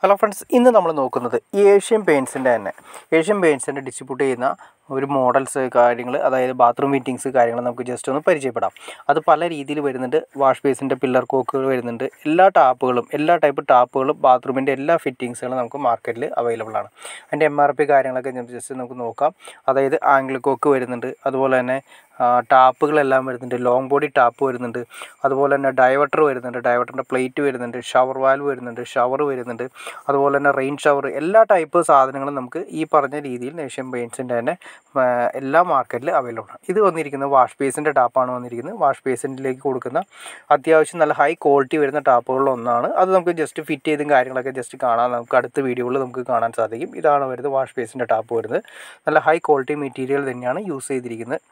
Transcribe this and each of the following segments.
hello friends ഇന്ന് നമ്മൾ നോക്കുന്നത് ഈ ഏഷ്യൻ പെയിൻസിൻ്റെ തന്നെ ഏഷ്യൻ പെയിൻസിൻ്റെ ഡിസ്ട്രിബ്യൂട്ട് ചെയ്യുന്ന ഒരു മോഡൽസ് കാര്യങ്ങൾ അതായത് ബാത്റൂം ഫിറ്റിങ്സ് കാര്യങ്ങൾ നമുക്ക് ജസ്റ്റ് ഒന്ന് പരിചയപ്പെടാം അത് പല രീതിയിൽ വരുന്നുണ്ട് വാഷ് ബേസിൻ്റെ പില്ലർ കോക്കുകൾ വരുന്നുണ്ട് എല്ലാ ടാപ്പുകളും എല്ലാ ടൈപ്പ് ടാപ്പുകളും ബാത്റൂമിൻ്റെ എല്ലാ ഫിറ്റിങ്സുകളും നമുക്ക് മാർക്കറ്റിൽ അവൈലബിൾ ആണ് അതിൻ്റെ എം ആർ പി കാര്യങ്ങളൊക്കെ ജസ്റ്റ് നമുക്ക് നോക്കാം അതായത് ആംഗിൾ കോക്ക് വരുന്നുണ്ട് അതുപോലെ തന്നെ ആ, ടാപ്പുകളെല്ലാം വരുന്നുണ്ട് ലോങ് ബോഡി ടാപ്പ് വരുന്നുണ്ട് അതുപോലെ തന്നെ ഡൈവർട്ടർ വരുന്നുണ്ട് ഡൈവർട്ടറിൻ്റെ പ്ലേറ്റ് വരുന്നുണ്ട് ഷവർ വാൽവ് വരുന്നുണ്ട് ഷവർ വരുന്നുണ്ട് അതുപോലെ തന്നെ റെയിൻ ഷവർ എല്ലാ ടൈപ്പ് സാധനങ്ങളും നമുക്ക് ഈ പറഞ്ഞ രീതിയിൽ ഏഷ്യൻ പെയിൻസിൻ്റെ തന്നെ ആ, എല്ലാ മാർക്കറ്റിൽ അവൈലബിൾ ആണ് ഇത് വന്നിരിക്കുന്നത് വാഷ് ബേസിൻ്റെ ടാപ്പാണ് വന്നിരിക്കുന്നത് വാഷ് ബേസിലേക്ക് കൊടുക്കുന്ന അത്യാവശ്യം നല്ല ഹൈ ക്വാളിറ്റി വരുന്ന ടാപ്പുകളിൽ ഒന്നാണ് അത് നമുക്ക് ജസ്റ്റ് ഫിറ്റ് ചെയ്തും കാര്യങ്ങളൊക്കെ ജസ്റ്റ് കാണാൻ നമുക്ക് അടുത്ത വീഡിയോകളിൽ നമുക്ക് കാണാൻ സാധിക്കും ഇതാണ് വരുന്നത് വാഷ് ബേസിൻ്റെ ടാപ്പ് വരുന്നത് നല്ല ഹൈ ക്വാളിറ്റി മെറ്റീരിയൽ തന്നെയാണ് യൂസ് ചെയ്തിരിക്കുന്നത്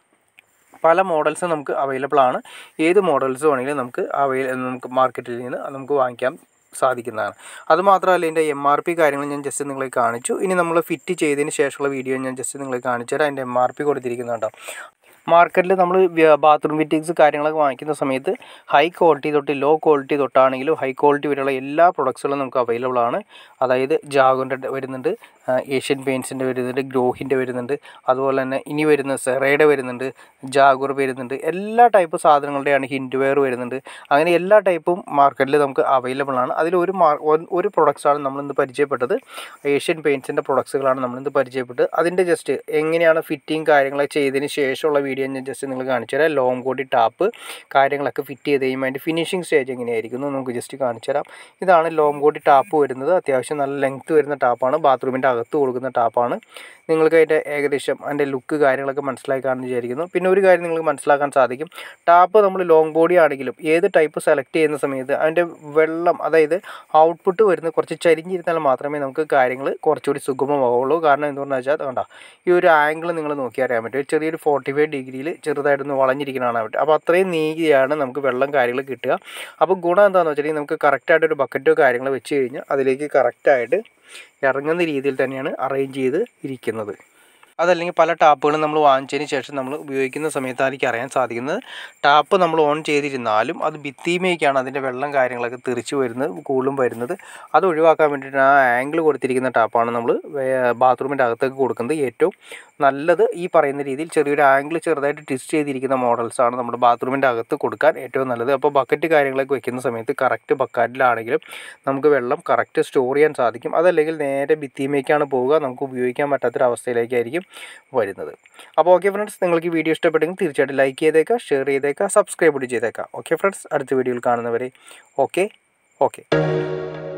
പല മോഡൽസ് നമുക്ക് അവൈലബിൾ ആണ് ഏത് മോഡൽസ് വേണമെങ്കിലും നമുക്ക് അവൈ നമുക്ക് മാർക്കറ്റിൽ നിന്ന് നമുക്ക് വാങ്ങിക്കാൻ സാധിക്കുന്നതാണ് അതുമാത്രമല്ല ഇതിൻ്റെ എം ആർ പി കാര്യങ്ങൾ ഞാൻ ജസ്റ്റ് നിങ്ങളെ കാണിച്ചു ഇനി നമ്മൾ ഫിറ്റ് ചെയ്തതിന് ശേഷമുള്ള വീഡിയോ ഞാൻ ജസ്റ്റ് നിങ്ങളെ കാണിച്ചു തരാം അതിൻ്റെ എം ആർ പി കൊടുത്തിരിക്കുന്നുണ്ടോ മാർക്കറ്റിൽ നമ്മൾ ബാത്റൂം ഫിറ്റിങ്സ് കാര്യങ്ങളൊക്കെ വാങ്ങിക്കുന്ന സമയത്ത് ഹൈ ക്വാളിറ്റി തൊട്ട് ലോ ക്വാളിറ്റി തൊട്ടാണെങ്കിലും ഹൈ ക്വാളിറ്റി വരെയുള്ള എല്ലാ പ്രൊഡക്ട്സുകളും നമുക്ക് അവൈലബിൾ ആണ് അതായത് ജാഗോൻ്റെ വരുന്നുണ്ട് ആ, ഏഷ്യൻ പെയിൻസിൻ്റെ വരുന്നുണ്ട് ഗ്രോഹിൻ്റെ വരുന്നുണ്ട് അതുപോലെ തന്നെ ഇനി വരുന്ന സെറയുടെ വരുന്നുണ്ട് ജാഗുർ വരുന്നുണ്ട് എല്ലാ ടൈപ്പ് സാധനങ്ങളുടെയാണ് ഹിൻഡ് വെയർ വരുന്നുണ്ട് അങ്ങനെ എല്ലാ ടൈപ്പും മാർക്കറ്റിൽ നമുക്ക് അവൈലബിൾ ആണ് അതിൽ ഒരു മാർ ഒ- ഒരു പ്രൊഡക്ട്സാണ് നമ്മളിന്ന് പരിചയപ്പെട്ടത് ഏഷ്യൻ പെയിൻസിൻ്റെ പ്രൊഡക്ട്സുകളാണ് നമ്മളിന്ന് പരിചയപ്പെട്ടത് അതിൻ്റെ ജസ്റ്റ് എങ്ങനെയാണ് ഫിറ്റിങ് കാര്യങ്ങളൊക്കെ ചെയ്തതിന് ശേഷമുള്ള വീഡിയോ ഞാൻ ജസ്റ്റ് നിങ്ങൾ കാണിച്ചു തരാം ലോങ് ബോഡി ടാപ്പ് കാര്യങ്ങളൊക്കെ ഫിറ്റ് ചെയ്ത് കഴിയുമ്പോൾ അതിൻ്റെ ഫിനിഷിംഗ് സ്റ്റേജ് എങ്ങനെയായിരിക്കും എന്ന് നമുക്ക് ജസ്റ്റ് കാണിച്ചു തരാം ഇതാണ് ലോങ് ബോഡി ടാപ്പ് വരുന്നത് അത്യാവശ്യം നല്ല ലെങ്ത്ത് വരുന്ന ടാപ്പാണ് ബാത്റൂമിൻ്റെ അകത്ത് കൊടുക്കുന്ന ടാപ്പാണ് നിങ്ങൾക്ക് അതിൻ്റെ ഏകദേശം അതിൻ്റെ ലുക്ക് കാര്യങ്ങളൊക്കെ മനസ്സിലാക്കാമെന്ന് വിചാരിക്കുന്നു പിന്നെ ഒരു കാര്യം നിങ്ങൾക്ക് മനസ്സിലാക്കാൻ സാധിക്കും ടാപ്പ് നമ്മൾ ലോങ് ബോഡി ആണെങ്കിലും ഏത് ടൈപ്പ് സെലക്ട് ചെയ്യുന്ന സമയത്ത് അതിൻ്റെ വെള്ളം അതായത് ഔട്ട്പുട്ട് വരുന്ന കുറച്ച് ചരിഞ്ഞിരുന്നാൽ മാത്രമേ നമുക്ക് കാര്യങ്ങൾ കുറച്ചുകൂടി സുഗമമാവുള്ളൂ കാരണം എന്തുകൊണ്ടെന്ന് വെച്ചാൽ കണ്ട ഈ ഒരു ആംഗിൾ നിങ്ങൾ നോക്കി അറിയാൻ പറ്റും ഒരു ചെറിയൊരു ഫോർട്ടി ഫൈവ് ഡിഗ്രിയിൽ ചെറുതായിട്ടൊന്ന് വളഞ്ഞിരിക്കുന്നതാണ് പറ്റും അപ്പോൾ അത്രയും നീതിയാണ് നമുക്ക് വെള്ളം കാര്യങ്ങൾ കിട്ടുക അപ്പോൾ ഗുണം എന്താണെന്ന് വെച്ചിട്ടുണ്ടെങ്കിൽ നമുക്ക് കറക്റ്റായിട്ട് ഒരു ബക്കറ്റോ കാര്യങ്ങൾ വെച്ച് കഴിഞ്ഞാൽ അതിലേക്ക് കറക്റ്റായിട്ട് ഇറങ്ങുന്ന രീതിയിൽ തന്നെയാണ് അറേഞ്ച് ചെയ്ത് ഇരിക്കുന്നത് അതല്ലെങ്കിൽ പല ടാപ്പുകളും നമ്മൾ വാങ്ങിച്ചതിന് ശേഷം നമ്മൾ ഉപയോഗിക്കുന്ന സമയത്തായിരിക്കും അറിയാൻ സാധിക്കുന്നത് ടാപ്പ് നമ്മൾ ഓൺ ചെയ്തിരുന്നാലും അത് ഭിത്തിയുമേക്കാണ് അതിൻ്റെ വെള്ളം കാര്യങ്ങളൊക്കെ തെറിച്ച് വരുന്നത് കൂടുതലും വരുന്നത് അത് ഒഴിവാക്കാൻ വേണ്ടിയിട്ട് ആ ആംഗിൾ കൊടുത്തിരിക്കുന്ന ടാപ്പാണ് നമ്മൾ ബാത്റൂമിൻ്റെ അകത്തേക്ക് കൊടുക്കുന്നത് ഏറ്റവും നല്ലത് ഈ പറയുന്ന രീതിയിൽ ചെറിയൊരു ആംഗിൾ ചെറുതായിട്ട് ട്വിസ്റ്റ് ചെയ്തിരിക്കുന്ന മോഡൽസാണ് നമ്മുടെ ബാത്റൂമിൻ്റെ അകത്ത് കൊടുക്കാൻ ഏറ്റവും നല്ലത് അപ്പോൾ ബക്കറ്റ് കാര്യങ്ങളൊക്കെ വെക്കുന്ന സമയത്ത് കറക്റ്റ് ബക്കറ്റിലാണെങ്കിലും നമുക്ക് വെള്ളം കറക്റ്റ് സ്റ്റോർ ചെയ്യാൻ സാധിക്കും അതല്ലെങ്കിൽ നേരെ ഭിത്തിയുമേക്കാണ് പോവുക നമുക്ക് ഉപയോഗിക്കാൻ പറ്റാത്തൊരവസ്ഥയിലേക്കായിരിക്കും വരുന്നത് അപ്പോൾ ഓക്കെ ഫ്രണ്ട്സ് നിങ്ങൾക്ക് ഈ വീഡിയോ ഇഷ്ടപ്പെട്ടെങ്കിൽ തീർച്ചയായിട്ടും ലൈക്ക് ചെയ്തേക്കാം ഷെയർ ചെയ്തേക്കാം സബ്സ്ക്രൈബ് കൂടി ചെയ്തേക്കാം ഓക്കെ ഫ്രണ്ട്സ് അടുത്ത വീഡിയോയിൽ കാണുന്നവരെ ഓക്കെ ഓക്കെ